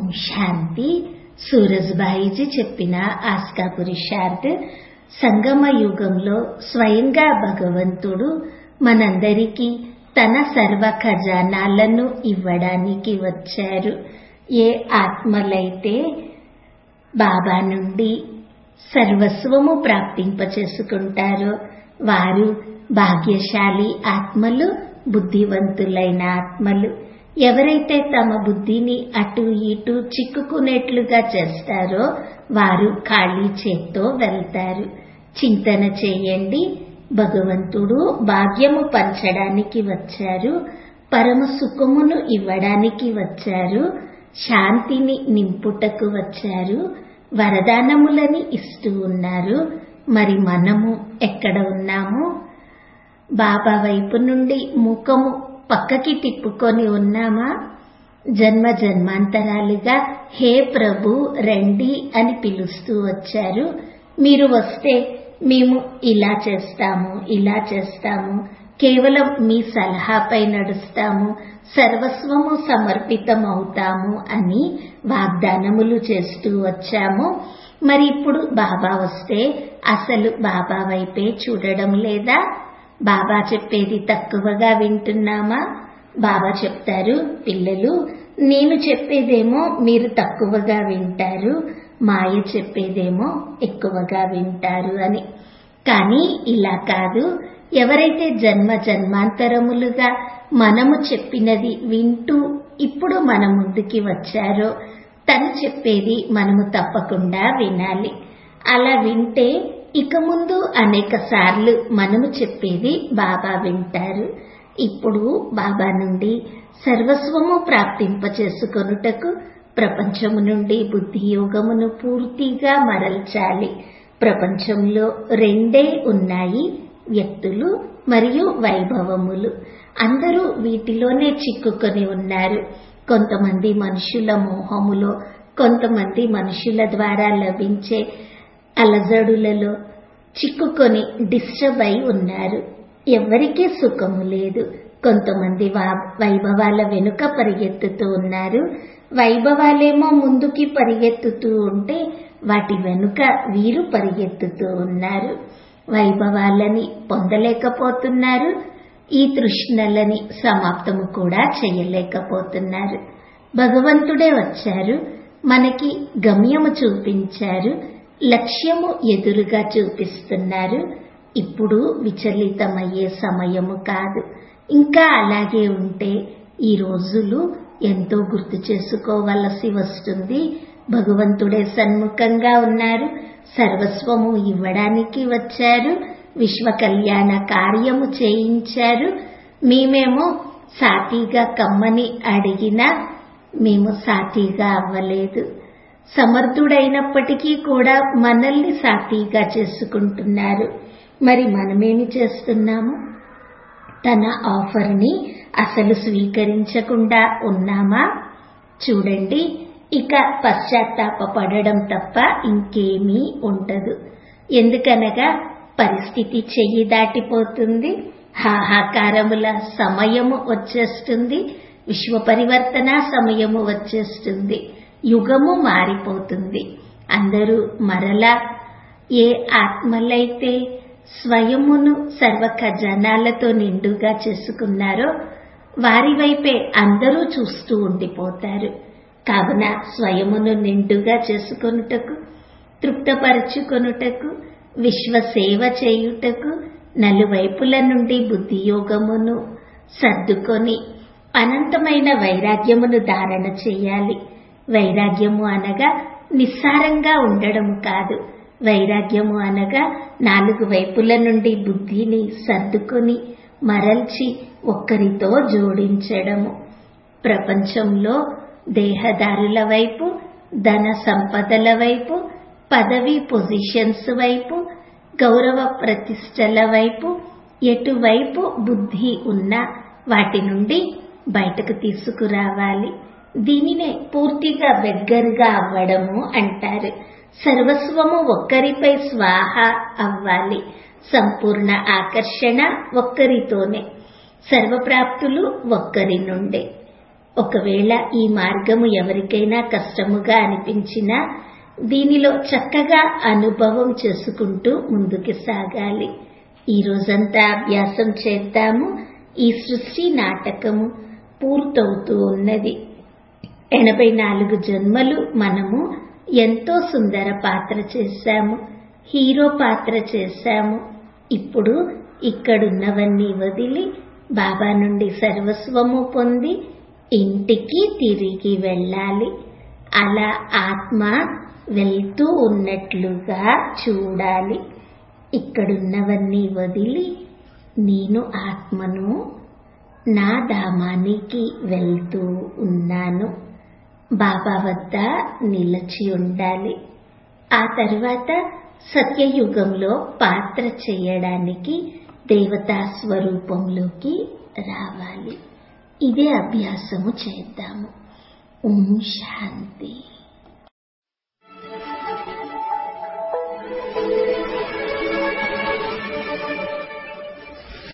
శాంతి సూరజ్బాయిజీ చెప్పిన ఆస్కా పురుషార్థ్ సంగమ యుగంలో స్వయంగా భగవంతుడు మనందరికీ తన సర్వ ఖజానాలను ఇవ్వడానికి వచ్చారు ఏ ఆత్మలైతే బాబా నుండి సర్వస్వము ప్రాప్తింపచేసుకుంటారో వారు భాగ్యశాలి ఆత్మలు బుద్ధివంతులైన ఆత్మలు ఎవరైతే తమ బుద్ధిని అటు ఇటు చిక్కుకునేట్లుగా చేస్తారో వారు ఖాళీ చేత్తో వెళ్తారు చింతన చేయండి భగవంతుడు భాగ్యము పంచడానికి వచ్చారు పరమ సుఖమును ఇవ్వడానికి వచ్చారు శాంతిని నింపుటకు వచ్చారు వరదానములని ఇస్తూ ఉన్నారు మరి మనము ఎక్కడ ఉన్నాము బాబా వైపు నుండి ముఖము పక్కకి తిప్పుకొని ఉన్నామా జన్మ జన్మాంతరాలుగా హే ప్రభు రండి అని పిలుస్తూ వచ్చారు మీరు వస్తే మేము ఇలా చేస్తాము ఇలా చేస్తాము కేవలం మీ సలహాపై నడుస్తాము సర్వస్వము సమర్పితమవుతాము అని వాగ్దానములు చేస్తూ వచ్చాము మరి ఇప్పుడు బాబా వస్తే అసలు బాబా వైపే చూడడం లేదా బాబా చెప్పేది తక్కువగా వింటున్నామా బాబా చెప్తారు పిల్లలు నేను చెప్పేదేమో మీరు తక్కువగా వింటారు మాయ చెప్పేదేమో ఎక్కువగా వింటారు అని కానీ ఇలా కాదు ఎవరైతే జన్మ జన్మాంతరములుగా మనము చెప్పినది వింటూ ఇప్పుడు మన ముందుకి వచ్చారో తను చెప్పేది మనము తప్పకుండా వినాలి అలా వింటే ఇక ముందు అనేక సార్లు మనము చెప్పేది బాబా వింటారు ఇప్పుడు బాబా నుండి సర్వస్వము ప్రాప్తింపచేసుకొనుటకు ప్రపంచము నుండి బుద్ధి యోగమును పూర్తిగా మరల్చాలి ప్రపంచంలో రెండే ఉన్నాయి వ్యక్తులు మరియు వైభవములు అందరూ వీటిలోనే చిక్కుకొని ఉన్నారు కొంతమంది మనుషుల మోహములో కొంతమంది మనుషుల ద్వారా లభించే అలజడులలో చిక్కుకొని డిస్టర్బ్ అయి ఉన్నారు ఎవరికీ సుఖము లేదు కొంతమంది వైభవాల వెనుక పరిగెత్తుతూ ఉన్నారు వైభవాలేమో ముందుకి పరిగెత్తుతూ ఉంటే వాటి వెనుక వీరు పరిగెత్తుతూ ఉన్నారు వైభవాలని పొందలేకపోతున్నారు ఈ తృష్ణలని సమాప్తము కూడా చేయలేకపోతున్నారు భగవంతుడే వచ్చారు మనకి గమ్యము చూపించారు లక్ష్యము ఎదురుగా చూపిస్తున్నారు ఇప్పుడు విచలితమయ్యే సమయము కాదు ఇంకా అలాగే ఉంటే ఈ రోజులు ఎంతో గుర్తు చేసుకోవలసి వస్తుంది భగవంతుడే సన్ముఖంగా ఉన్నారు సర్వస్వము ఇవ్వడానికి వచ్చారు విశ్వ కళ్యాణ కార్యము చేయించారు మేమేమో సాటిగా కమ్మని అడిగినా మేము సాటిగా అవ్వలేదు సమర్థుడైనప్పటికీ కూడా మనల్ని సాటిగా చేసుకుంటున్నారు మరి మనమేమి చేస్తున్నాము తన ఆఫర్ని అసలు స్వీకరించకుండా ఉన్నామా చూడండి ఇక పశ్చాత్తాపడడం తప్ప ఇంకేమీ ఉండదు ఎందుకనగా పరిస్థితి చెయ్యి దాటిపోతుంది హాహాకారముల సమయము వచ్చేస్తుంది విశ్వ పరివర్తన సమయము వచ్చేస్తుంది యుగము మారిపోతుంది అందరూ మరలా ఏ ఆత్మలైతే స్వయమును సర్వ ఖజానాలతో నిండుగా చేసుకున్నారో వారి వైపే అందరూ చూస్తూ ఉండిపోతారు కావున స్వయమును నిండుగా చేసుకొనుటకు తృప్తపరచుకొనుటకు విశ్వ సేవ చేయుటకు నలువైపుల నుండి బుద్ధియోగమును సర్దుకొని అనంతమైన వైరాగ్యమును ధారణ చేయాలి వైరాగ్యము అనగా నిస్సారంగా ఉండడము కాదు వైరాగ్యము అనగా నాలుగు వైపుల నుండి బుద్ధిని సర్దుకొని మరల్చి ఒక్కరితో జోడించడము ప్రపంచంలో దేహదారుల వైపు ధన సంపదల వైపు పదవి పొజిషన్స్ వైపు గౌరవ ప్రతిష్టల వైపు ఎటువైపు బుద్ధి ఉన్నా వాటి నుండి బయటకు తీసుకురావాలి దీనినే పూర్తిగా బెగ్గరగా అవ్వడము అంటారు సర్వస్వము ఒక్కరిపై స్వాహ అవ్వాలి సంపూర్ణ ఆకర్షణ ఒక్కరితోనే సర్వప్రాప్తులు ఒక్కరి నుండే ఒకవేళ ఈ మార్గము ఎవరికైనా కష్టముగా అనిపించినా దీనిలో చక్కగా అనుభవం చేసుకుంటూ ముందుకు సాగాలి ఈ రోజంతా అభ్యాసం చేద్దాము ఈ సృష్టి నాటకము పూర్తవుతూ ఉన్నది ఎనభై నాలుగు జన్మలు మనము ఎంతో సుందర పాత్ర చేశాము హీరో పాత్ర చేశాము ఇప్పుడు ఇక్కడున్నవన్నీ వదిలి బాబా నుండి సర్వస్వము పొంది ఇంటికి తిరిగి వెళ్ళాలి అలా ఆత్మ వెళ్తూ ఉన్నట్లుగా చూడాలి ఇక్కడున్నవన్నీ వదిలి నేను ఆత్మను నా ధామానికి వెళ్తూ ఉన్నాను బాబా వద్ద నిలచి ఉండాలి ఆ తర్వాత సత్యయుగంలో పాత్ర చేయడానికి దేవతా స్వరూపంలోకి రావాలి ఇదే అభ్యాసము చేద్దాము ఓం శాంతి